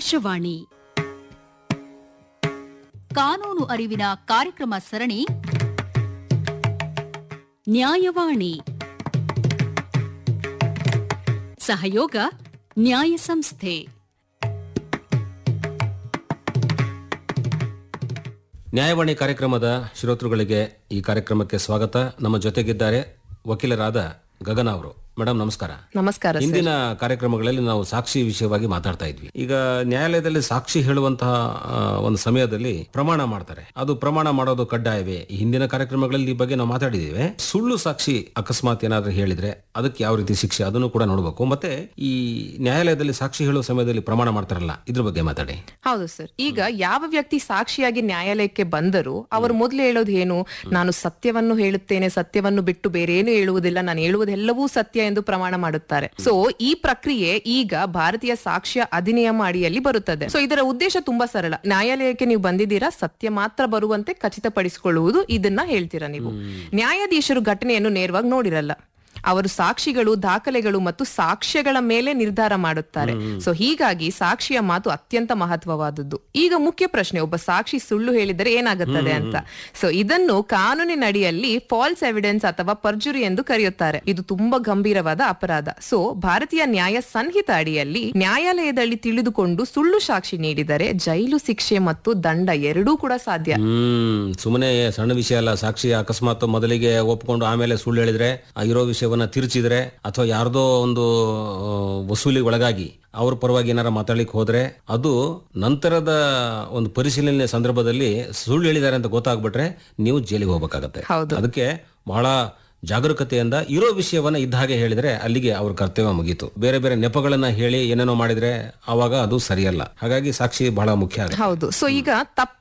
ಆಕಾಶವಾಣಿ ಕಾನೂನು ಅರಿವಿನ ಕಾರ್ಯಕ್ರಮ ಸರಣಿ ನ್ಯಾಯವಾಣಿ ಸಹಯೋಗ ನ್ಯಾಯ ಸಂಸ್ಥೆ ನ್ಯಾಯವಾಣಿ ಕಾರ್ಯಕ್ರಮದ ಶ್ರೋತೃಗಳಿಗೆ ಈ ಕಾರ್ಯಕ್ರಮಕ್ಕೆ ಸ್ವಾಗತ ನಮ್ಮ ಜೊತೆಗಿದ್ದಾರೆ ವಕೀಲರಾದ ಗಗನ ಅವರು ಮೇಡಮ್ ನಮಸ್ಕಾರ ನಮಸ್ಕಾರ ಸರ್. ಹಿಂದಿನ ಕಾರ್ಯಕ್ರಮಗಳಲ್ಲಿ ನಾವು ಸಾಕ್ಷಿ ವಿಷಯವಾಗಿ ಮಾತಾಡ್ತಾ ಇದ್ವಿ ಈಗ ನ್ಯಾಯಾಲಯದಲ್ಲಿ ಸಾಕ್ಷಿ ಹೇಳುವಂತಹ ಆ, ಒಂದು ಸಮಯದಲ್ಲಿ ಪ್ರಮಾಣ ಮಾಡ್ತಾರೆ ಅದು ಪ್ರಮಾಣ ಮಾಡೋದು ಕಡ್ಡಾಯವೇ ಈ ಹಿಂದಿನ ಕಾರ್ಯಕ್ರಮಗಳಲ್ಲಿ ಈ ಬಗ್ಗೆ ನಾವು ಮಾತಾಡಿದ್ದೇವೆ ಸುಳ್ಳು ಸಾಕ್ಷಿ ಅಕಸ್ಮಾತ್ ಏನಾದ್ರೂ ಹೇಳಿದ್ರೆ ಅದಕ್ಕೆ ಯಾವ ರೀತಿ ಶಿಕ್ಷೆ ಅದನ್ನು ಕೂಡ ನೋಡಬೇಕು ಮತ್ತೆ ಈ ನ್ಯಾಯಾಲಯದಲ್ಲಿ ಸಾಕ್ಷಿ ಹೇಳುವ ಸಮಯದಲ್ಲಿ ಪ್ರಮಾಣ ಮಾಡ್ತಾರಲ್ಲ ಇದ್ರ ಬಗ್ಗೆ ಮಾತಾಡಿ ಹೌದು ಸರ್ ಈಗ ಯಾವ ವ್ಯಕ್ತಿ ಸಾಕ್ಷಿಯಾಗಿ ನ್ಯಾಯಾಲಯಕ್ಕೆ ಬಂದರು ಅವರು ಮೊದಲು ಹೇಳೋದು ಏನು ನಾನು ಸತ್ಯವನ್ನು ಹೇಳುತ್ತೇನೆ ಸತ್ಯವನ್ನು ಬಿಟ್ಟು ಬೇರೆ ಏನು ಹೇಳುವುದಿಲ್ಲ ನಾನು ಹೇಳುವುದೆಲ್ಲವೂ ಸತ್ಯ ಎಂದು ಪ್ರಮಾಣ ಮಾಡುತ್ತಾರೆ ಸೊ ಈ ಪ್ರಕ್ರಿಯೆ ಈಗ ಭಾರತೀಯ ಸಾಕ್ಷ್ಯ ಅಧಿನಿಯಮ ಅಡಿಯಲ್ಲಿ ಬರುತ್ತದೆ ಸೊ ಇದರ ಉದ್ದೇಶ ತುಂಬಾ ಸರಳ ನ್ಯಾಯಾಲಯಕ್ಕೆ ನೀವು ಬಂದಿದ್ದೀರಾ ಸತ್ಯ ಮಾತ್ರ ಬರುವಂತೆ ಖಚಿತಪಡಿಸಿಕೊಳ್ಳುವುದು ಇದನ್ನ ಹೇಳ್ತೀರಾ ನೀವು ನ್ಯಾಯಾಧೀಶರು ಘಟನೆಯನ್ನು ನೇರವಾಗಿ ನೋಡಿರಲ್ಲ ಅವರು ಸಾಕ್ಷಿಗಳು ದಾಖಲೆಗಳು ಮತ್ತು ಸಾಕ್ಷ್ಯಗಳ ಮೇಲೆ ನಿರ್ಧಾರ ಮಾಡುತ್ತಾರೆ ಸೊ ಹೀಗಾಗಿ ಸಾಕ್ಷಿಯ ಮಾತು ಅತ್ಯಂತ ಮಹತ್ವವಾದದ್ದು ಈಗ ಮುಖ್ಯ ಪ್ರಶ್ನೆ ಒಬ್ಬ ಸಾಕ್ಷಿ ಸುಳ್ಳು ಹೇಳಿದರೆ ಏನಾಗುತ್ತದೆ ಅಂತ ಸೊ ಇದನ್ನು ಕಾನೂನಿನ ಅಡಿಯಲ್ಲಿ ಫಾಲ್ಸ್ ಎವಿಡೆನ್ಸ್ ಅಥವಾ ಪರ್ಜುರಿ ಎಂದು ಕರೆಯುತ್ತಾರೆ ಇದು ತುಂಬಾ ಗಂಭೀರವಾದ ಅಪರಾಧ ಸೊ ಭಾರತೀಯ ನ್ಯಾಯ ಸಂಹಿತ ಅಡಿಯಲ್ಲಿ ನ್ಯಾಯಾಲಯದಲ್ಲಿ ತಿಳಿದುಕೊಂಡು ಸುಳ್ಳು ಸಾಕ್ಷಿ ನೀಡಿದರೆ ಜೈಲು ಶಿಕ್ಷೆ ಮತ್ತು ದಂಡ ಎರಡೂ ಕೂಡ ಸಾಧ್ಯ ಹ್ಮ್ ಸುಮ್ಮನೆ ಸಣ್ಣ ವಿಷಯ ಅಲ್ಲ ಸಾಕ್ಷಿ ಅಕಸ್ಮಾತ್ ಮೊದಲಿಗೆ ಒಪ್ಕೊಂಡು ಆಮೇಲೆ ಸುಳ್ಳು ಹೇಳಿದ್ರೆ ಆ ಇರೋ ವಿಷಯವನ್ನ ತಿರುಚಿದ್ರೆ ಅಥವಾ ಯಾರ್ದೋ ಒಂದು ಆ, ವಸೂಲಿಗೆ ಒಳಗಾಗಿ ಅವ್ರ ಪರವಾಗಿ ಏನಾರ ಮಾತಾಡ್ಲಿಕ್ಕೆ ಹೋದ್ರೆ ಅದು ನಂತರದ ಒಂದು ಪರಿಶೀಲನೆ ಸಂದರ್ಭದಲ್ಲಿ ಸುಳ್ಳು ಹೇಳಿದ್ದಾರೆ ಅಂತ ಗೊತ್ತಾಗ್ಬಿಟ್ರೆ ನೀವು ಜೈಲಿಗೆ ಹೋಗ್ಬೇಕಾಗತ್ತೆ ಹೌದು. ಅದಕ್ಕೆ ಬಹಳ ಜಾಗರೂಕತೆಯಿಂದ ಇರೋ ವಿಷಯವನ್ನ ಇದ್ದ ಹಾಗೆ ಹೇಳಿದ್ರೆ ಅಲ್ಲಿಗೆ ಅವ್ರ ಕರ್ತವ್ಯ ಮುಗೀತು ಬೇರೆ ಬೇರೆ ನೆಪಗಳನ್ನ ಹೇಳಿ ಏನೇನೋ ಮಾಡಿದ್ರೆ ಅವಾಗ ಅದು ಸರಿಯಲ್ಲ ಹಾಗಾಗಿ ಸಾಕ್ಷಿ ಬಹಳ ಮುಖ್ಯ ಆಗುತ್ತೆ ಹೌದು ಸೊ ಈಗ ತಪ್ಪು